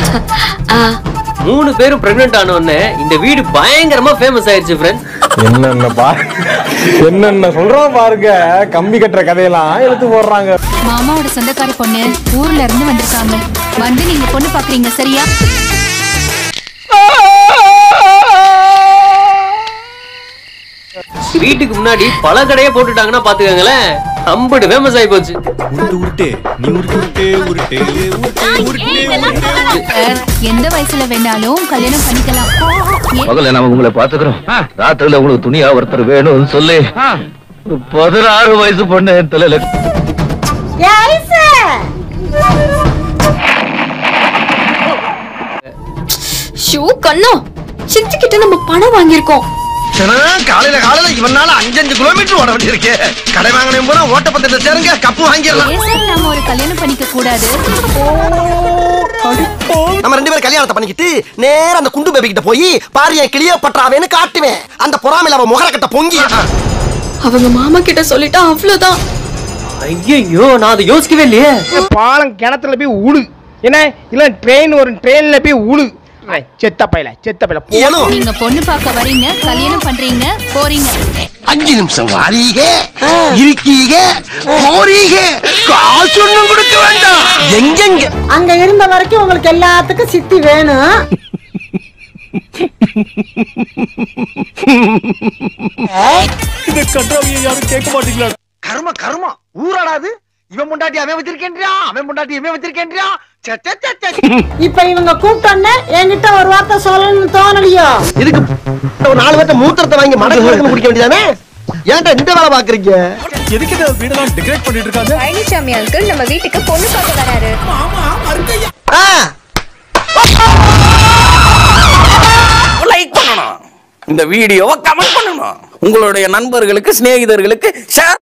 மூணு பேரும் பிரெக்னென்ட் ஆன உடனே இந்த வீடு பயங்கரமா ஃபேமஸ் ஆயிருச்சு ஃப்ரெண்ட்ஸ் என்னென்ன பா என்னென்ன சொல்றோம் பாருங்க கம்பி கட்டுற கதையெல்லாம் எடுத்து போடுறாங்க மாமாவோட சொந்தக்காரி பொண்ணு ஊர்ல இருந்து வந்திருக்காங்க வந்து நீங்க பொண்ணு பாக்குறீங்க சரியா வீட்டுக்கு முன்னாடி பல கடையை போட்டுட்டாங்கன்னா பாத்துக்கோங்களேன் அம்படு ஃபேமஸ் ஆகி போச்சு சார், எந்த வயசுல வேணாலும் கல்யாணம் பண்ணிக்கலாம் ஏன் பகல்ல நாம உங்களை பாத்துக்கிறோம் ராத்திரில உங்களுக்கு துணியா ஒருத்தர் வேணும்னு சொல்லி ஒரு பதினாறு வயசு பொண்ணு என் தலையில ஷூ கண்ணா சித்தி கிட்ட நம்ம பணம் வாங்கியிருக்கோம் காலையில காலையில இவனால அஞ்சஞ்சு கிலோமீட்டர் ஓட வேண்டியிருக்கு கடை வாங்கினே போனா ஓட்டப்பந்தத்தை சேருங்க கப்பு வாங்கிடலாம் ஏன் சார் நாம ஒரு கல்யாணம் பண்ணிக்க கூடாது நம்ம ரெண்டு பேரும் கல்யாணத்தை பண்ணிக்கிட்டு நேரா அந்த குண்டு பேபி கிட்ட போய் பாரு என் கிளியோ பற்றாவேன்னு காட்டுவேன் அந்த பொறாமையில அவன் முகர கட்ட பொங்கி அவங்க மாமா கிட்ட சொல்லிட்டா அவ்வளவுதான் ஐயோ நான் அதை யோசிக்கவே இல்லையே பாலம் கிணத்துல போய் உழு என்ன இல்ல ட்ரெயின் ஒரு ட்ரெயின்ல போய் உழு ஐ, செத்த பையல செத்த பையல போ. ஏனும் நீங்க பொண்ணு பார்க்க வரீங்க கல்யாணம் பண்றீங்க போறீங்க அஞ்சு நிமிஷம் வாரீக இருக்கீக போறீக காசு ஒண்ணும் கொடுக்க வேண்டாம் எங்கெங்க அங்க இருந்த வரைக்கும் உங்களுக்கு எல்லாத்துக்கும் சித்தி வேணும் கர்ம கர்மம் ஊராடாது இவன் முண்டாட்டி அவன் வச்சிருக்கேன்றியா அவன் முண்டாட்டி இவன் வச்சிருக்கேன்றியா சே, சே, சே, சே. இப்ப இவங்க கூப்பிட்டோன்னே என்கிட்ட ஒரு வார்த்தை சொல்லணும்னு தோணலையோ இதுக்கு ஒரு நாலு பேர்த்த மூத்திரத்தை வாங்கி மடக்கு குடிக்க வேண்டியதானே ஏன்டா இந்த வேலை பாக்குறீங்க பழனிசாமி அங்கிள் நம்ம வீட்டுக்கு பொண்ணு பார்க்க வராரு ஆ, லைக் பண்ணணும் இந்த வீடியோவை கமெண்ட் பண்ணணும் உங்களுடைய நண்பர்களுக்கு சிநேகிதர்களுக்கு ஷேர்